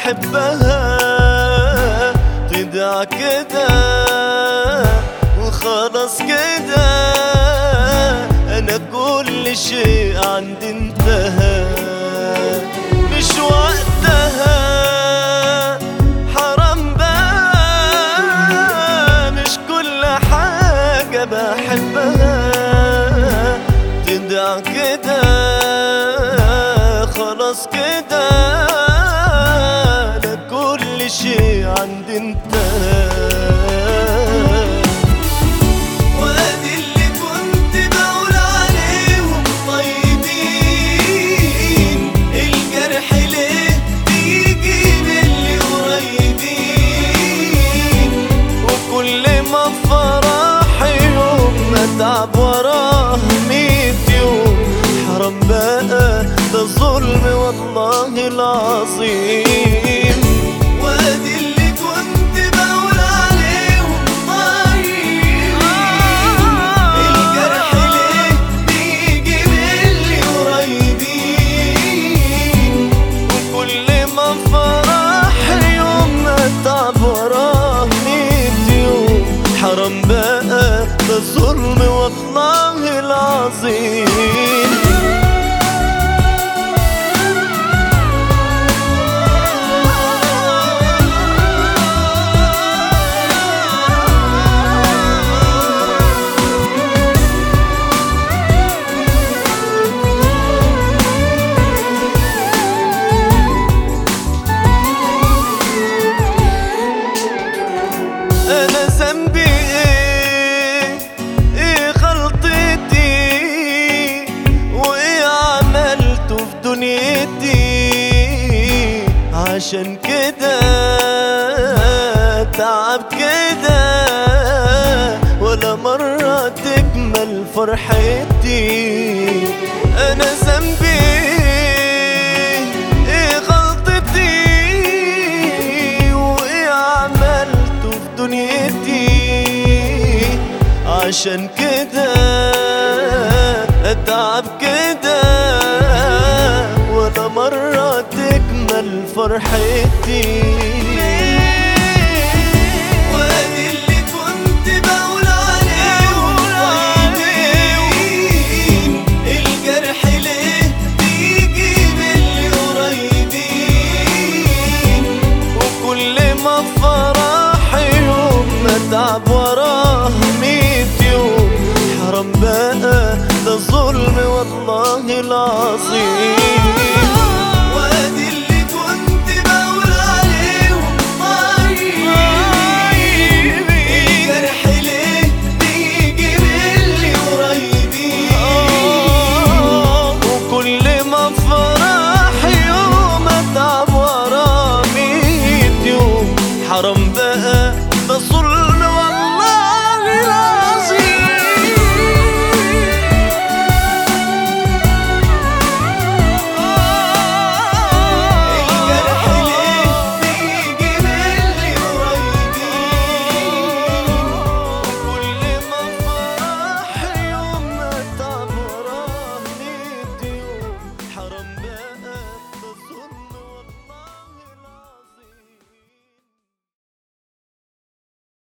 بحبها تدع كده وخلاص كده انا كل شيء عندي انتهى مش وقتها حرام بقى مش كل حاجة بحبها تدع كده خلاص كده انا كل شيء عندي انتهى وادي اللي كنت بقول عليهم طيبين الجرح ليه بيجي من اللي قريبين وكل ما فرح يوم اتعب وراه ميت يوم حرام بقى ده ظلم والله العظيم وادي اللي كنت بقول عليهم طيبين الجرح ليه بيجي من اللي قريبين وكل ما فرح يوم اتعب وراه ميت يوم حرام بقى ده ظلم والله العظيم انا ذنبي ايه ايه غلطتي وايه عملته في دنيتي عشان كده تعب كده ولا مرة تكمل فرحتي انا ذنبي ايه غلطتي وايه عملته في دنيتي عشان كده اتعب كده ولا مرة تكمل فرحتي وادي اللي كنت بقول عليهم طيبين الجرح ليه بيجي من اللي قريبين وكل ما فرح يوم اتعب وراه ميت يوم حرام بقى ده ظلم والله العظيم